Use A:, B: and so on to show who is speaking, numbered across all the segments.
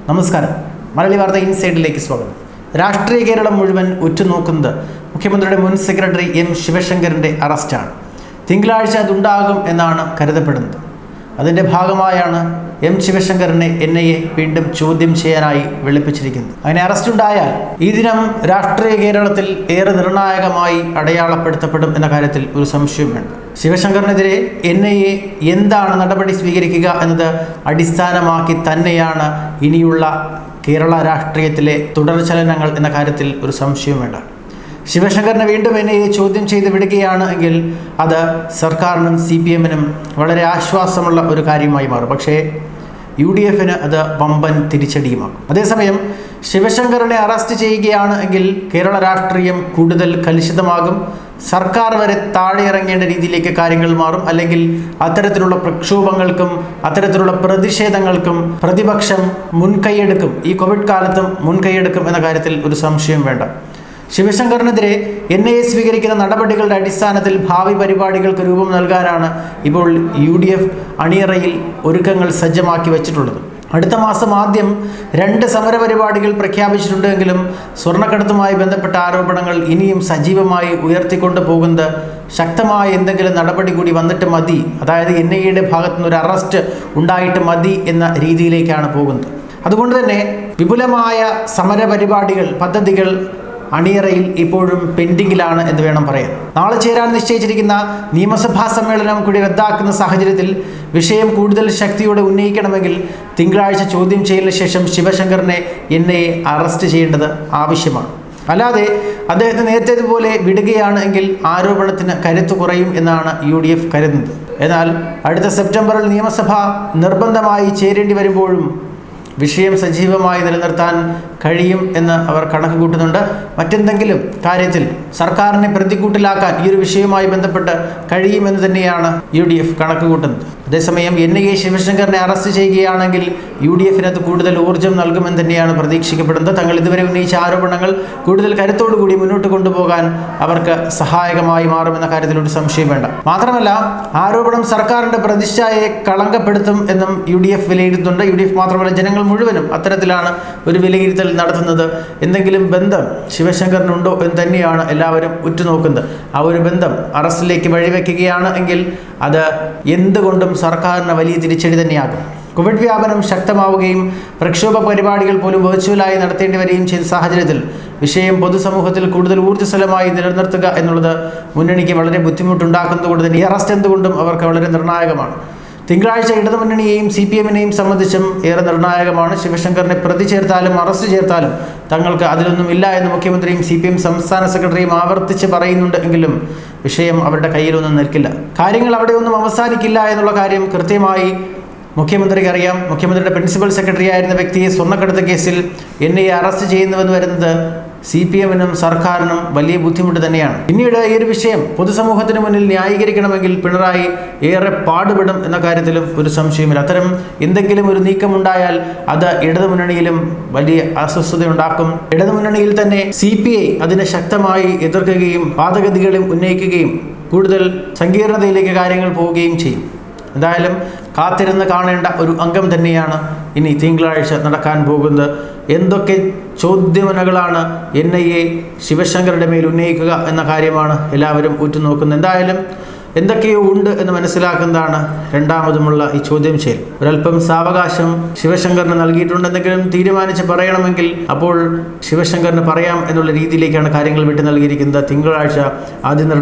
A: നമസ്കാരം മലയാളി വാർത്ത ഇൻസൈഡിലേക്ക് സ്വാഗതം രാഷ്ട്രീയ കേരളം മുഴുവൻ ഉറ്റുനോക്കുന്നത് മുഖ്യമന്ത്രിയുടെ മുൻ സെക്രട്ടറി എം ശിവശങ്കറിൻ്റെ അറസ്റ്റാണ് തിങ്കളാഴ്ച അതുണ്ടാകും എന്നാണ് കരുതപ്പെടുന്നത് അതിൻ്റെ ഭാഗമായാണ് എം ശിവശങ്കറിനെ എൻ ഐ എ വീണ്ടും ചോദ്യം ചെയ്യാനായി വിളിപ്പിച്ചിരിക്കുന്നത് അങ്ങനെ അറസ്റ്റ് ഉണ്ടായാൽ ഈ ദിനം രാഷ്ട്രീയ കേരളത്തിൽ ഏറെ നിർണായകമായി അടയാളപ്പെടുത്തപ്പെടും എന്ന കാര്യത്തിൽ ഒരു സംശയവും വേണ്ട ശിവശങ്കറിനെതിരെ എൻ ഐ എ എന്താണ് നടപടി സ്വീകരിക്കുക എന്നത് അടിസ്ഥാനമാക്കി തന്നെയാണ് ഇനിയുള്ള കേരള രാഷ്ട്രീയത്തിലെ തുടർചലനങ്ങൾ എന്ന കാര്യത്തിൽ ഒരു സംശയവും വേണ്ട ശിവശങ്കറിനെ വീണ്ടും എൻ ഐ എ ചോദ്യം ചെയ്ത് വിടുകയാണ് എങ്കിൽ അത് സർക്കാരിനും സി പി എമ്മിനും വളരെ ആശ്വാസമുള്ള ഒരു കാര്യമായി മാറും പക്ഷേ യു ഡി എഫിന് അത് വമ്പൻ തിരിച്ചടിയുമാകും അതേസമയം ശിവശങ്കറിനെ അറസ്റ്റ് ചെയ്യുകയാണ് എങ്കിൽ കേരള രാഷ്ട്രീയം കൂടുതൽ കലുഷിതമാകും സർക്കാർ വരെ താഴെ ഇറങ്ങേണ്ട രീതിയിലേക്ക് കാര്യങ്ങൾ മാറും അല്ലെങ്കിൽ അത്തരത്തിലുള്ള പ്രക്ഷോഭങ്ങൾക്കും അത്തരത്തിലുള്ള പ്രതിഷേധങ്ങൾക്കും പ്രതിപക്ഷം മുൻകൈയെടുക്കും ഈ കോവിഡ് കാലത്തും മുൻകൈയെടുക്കും എന്ന കാര്യത്തിൽ ഒരു സംശയം വേണ്ട ശിവശങ്കറിനെതിരെ എൻ ഐ എ സ്വീകരിക്കുന്ന നടപടികളുടെ അടിസ്ഥാനത്തിൽ ഭാവി പരിപാടികൾക്ക് രൂപം നൽകാനാണ് ഇപ്പോൾ യു ഡി എഫ് അണിയറയിൽ ഒരുക്കങ്ങൾ സജ്ജമാക്കി വച്ചിട്ടുള്ളത് അടുത്ത മാസം ആദ്യം രണ്ട് സമരപരിപാടികൾ പ്രഖ്യാപിച്ചിട്ടുണ്ടെങ്കിലും സ്വർണ്ണക്കടത്തുമായി ബന്ധപ്പെട്ട ആരോപണങ്ങൾ ഇനിയും സജീവമായി ഉയർത്തിക്കൊണ്ട് പോകുന്നത് ശക്തമായ എന്തെങ്കിലും നടപടി കൂടി വന്നിട്ട് മതി അതായത് എൻ ഐ എയുടെ ഭാഗത്തു നിന്ന് ഒരു അറസ്റ്റ് ഉണ്ടായിട്ട് മതി എന്ന രീതിയിലേക്കാണ് പോകുന്നത് അതുകൊണ്ട് തന്നെ വിപുലമായ സമരപരിപാടികൾ പദ്ധതികൾ അണിയറയിൽ ഇപ്പോഴും പെൻഡിങ്ങിലാണ് എന്ന് വേണം പറയാൻ നാളെ ചേരാൻ നിശ്ചയിച്ചിരിക്കുന്ന നിയമസഭാ സമ്മേളനം കൂടി റദ്ദാക്കുന്ന സാഹചര്യത്തിൽ വിഷയം കൂടുതൽ ശക്തിയോടെ ഉന്നയിക്കണമെങ്കിൽ തിങ്കളാഴ്ച ചോദ്യം ചെയ്യലിന് ശേഷം ശിവശങ്കറിനെ എന്നെ അറസ്റ്റ് ചെയ്യേണ്ടത് ആവശ്യമാണ് അല്ലാതെ അദ്ദേഹത്തെ നേരത്തേതുപോലെ വിടുകയാണ് എങ്കിൽ ആരോപണത്തിന് കരുത്ത് കുറയും എന്നാണ് യു ഡി എഫ് കരുതുന്നത് എന്നാൽ അടുത്ത സെപ്റ്റംബറിൽ നിയമസഭ നിർബന്ധമായി ചേരേണ്ടി വരുമ്പോഴും വിഷയം സജീവമായി നിലനിർത്താൻ കഴിയും എന്ന് അവർ കണക്ക് കൂട്ടുന്നുണ്ട് മറ്റെന്തെങ്കിലും കാര്യത്തിൽ സർക്കാരിനെ പ്രതിക്കൂട്ടിലാക്കാൻ ഈ ഒരു വിഷയവുമായി ബന്ധപ്പെട്ട് കഴിയുമെന്ന് തന്നെയാണ് യു ഡി എഫ് കണക്ക് കൂട്ടുന്നത് അതേസമയം എൻ ഐ എ ശിവശങ്കറിനെ അറസ്റ്റ് ചെയ്യുകയാണെങ്കിൽ യു ഡി എഫിനകത്ത് കൂടുതൽ ഊർജ്ജം നൽകുമെന്ന് തന്നെയാണ് പ്രതീക്ഷിക്കപ്പെടുന്നത് തങ്ങൾ ഇതുവരെ ഉന്നയിച്ച ആരോപണങ്ങൾ കൂടുതൽ കരുത്തോടുകൂടി മുന്നോട്ട് കൊണ്ടുപോകാൻ അവർക്ക് സഹായകമായി മാറുമെന്ന കാര്യത്തിൽ ഒരു സംശയം വേണ്ട മാത്രമല്ല ആരോപണം സർക്കാരിന്റെ പ്രതിഷ്ഠയെ കളങ്കപ്പെടുത്തും എന്നും യു ഡി എഫ് വിലയിരുത്തുന്നുണ്ട് യു ഡി എഫ് മാത്രമല്ല ജനങ്ങൾ മുഴുവനും അത്തരത്തിലാണ് ഒരു വിലയിരുത്തൽ നടത്തുന്നത് എന്തെങ്കിലും ബന്ധം ശിവശങ്കറിനുണ്ടോ എന്ന് തന്നെയാണ് എല്ലാവരും ഉറ്റുനോക്കുന്നത് ആ ഒരു ബന്ധം അറസ്റ്റിലേക്ക് വഴിവെക്കുകയാണ് എങ്കിൽ അത് എന്തുകൊണ്ടും സർക്കാരിന് വലിയ തിരിച്ചടി തന്നെയാകും കോവിഡ് വ്യാപനം ശക്തമാവുകയും പ്രക്ഷോഭ പരിപാടികൾ പോലും വെർച്വലായി നടത്തേണ്ടി വരികയും ചെയ്ത സാഹചര്യത്തിൽ വിഷയം പൊതുസമൂഹത്തിൽ കൂടുതൽ ഊർജ്ജസ്വലമായി നിലനിർത്തുക എന്നുള്ളത് മുന്നണിക്ക് വളരെ ബുദ്ധിമുട്ടുണ്ടാക്കുന്നതുകൊണ്ട് തന്നെ ഈ അറസ്റ്റ് എന്തുകൊണ്ടും അവർക്ക് വളരെ നിർണായകമാണ് തിങ്കളാഴ്ച ഇടതുമുന്നണിയെയും സി പി എമ്മിനെയും സംബന്ധിച്ചും ഏറെ നിർണായകമാണ് ശിവശങ്കറിനെ പ്രതി ചേർത്താലും അറസ്റ്റ് ചേർത്താലും തങ്ങൾക്ക് അതിലൊന്നും ഇല്ല എന്ന് മുഖ്യമന്ത്രിയും സി പി എം സംസ്ഥാന സെക്രട്ടറിയും ആവർത്തിച്ച് പറയുന്നുണ്ട് എങ്കിലും വിഷയം അവരുടെ കയ്യിലൊന്നും നിൽക്കില്ല കാര്യങ്ങൾ അവിടെയൊന്നും അവസാനിക്കില്ല എന്നുള്ള കാര്യം കൃത്യമായി മുഖ്യമന്ത്രിക്ക് അറിയാം മുഖ്യമന്ത്രിയുടെ പ്രിൻസിപ്പൽ സെക്രട്ടറി ആയിരുന്ന വ്യക്തിയെ സ്വർണ്ണക്കടത്ത് കേസിൽ എൻ ഐ അറസ്റ്റ് ചെയ്യുന്നുവെന്ന് വരുന്നത് സി പി എമ്മിനും സർക്കാരിനും വലിയ ബുദ്ധിമുട്ട് തന്നെയാണ് പിന്നീട് ഈ ഒരു വിഷയം പൊതുസമൂഹത്തിന് മുന്നിൽ ന്യായീകരിക്കണമെങ്കിൽ പിണറായി ഏറെ പാടുപെടും എന്ന കാര്യത്തിലും ഒരു സംശയമില്ല അത്തരം എന്തെങ്കിലും ഒരു നീക്കമുണ്ടായാൽ അത് ഇടതുമുന്നണിയിലും വലിയ അസ്വസ്ഥതയുണ്ടാക്കും ഇടതുമുന്നണിയിൽ തന്നെ സി പി ഐ അതിനെ ശക്തമായി എതിർക്കുകയും വാദഗതികളും ഉന്നയിക്കുകയും കൂടുതൽ സങ്കീർണതയിലേക്ക് കാര്യങ്ങൾ പോവുകയും ചെയ്യും എന്തായാലും കാത്തിരുന്ന് കാണേണ്ട ഒരു അംഗം തന്നെയാണ് ഇനി തിങ്കളാഴ്ച നടക്കാൻ പോകുന്നത് എന്തൊക്കെ ചോദ്യമനകളാണ് എൻ ഐ എ ശിവശങ്കറുടെ മേൽ ഉന്നയിക്കുക എന്ന കാര്യമാണ് എല്ലാവരും ഉറ്റുനോക്കുന്നത് എന്തായാലും എന്തൊക്കെയോ ഉണ്ട് എന്ന് മനസ്സിലാക്കുന്നതാണ് രണ്ടാമതുമുള്ള ഈ ചോദ്യം ചെയ്യൽ ഒരല്പം സാവകാശം ശിവശങ്കറിന് നൽകിയിട്ടുണ്ടെന്തെങ്കിലും തീരുമാനിച്ച് പറയണമെങ്കിൽ അപ്പോൾ ശിവശങ്കറിന് പറയാം എന്നുള്ള രീതിയിലേക്കാണ് കാര്യങ്ങൾ വിട്ടു നൽകിയിരിക്കുന്നത് തിങ്കളാഴ്ച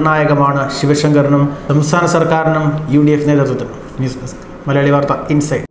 A: അതിനിർണായകമാണ് ശിവശങ്കറിനും സംസ്ഥാന സർക്കാരിനും യു ഡി എഫ് നേതൃത്വത്തിനും news desk Malayali Vartha inside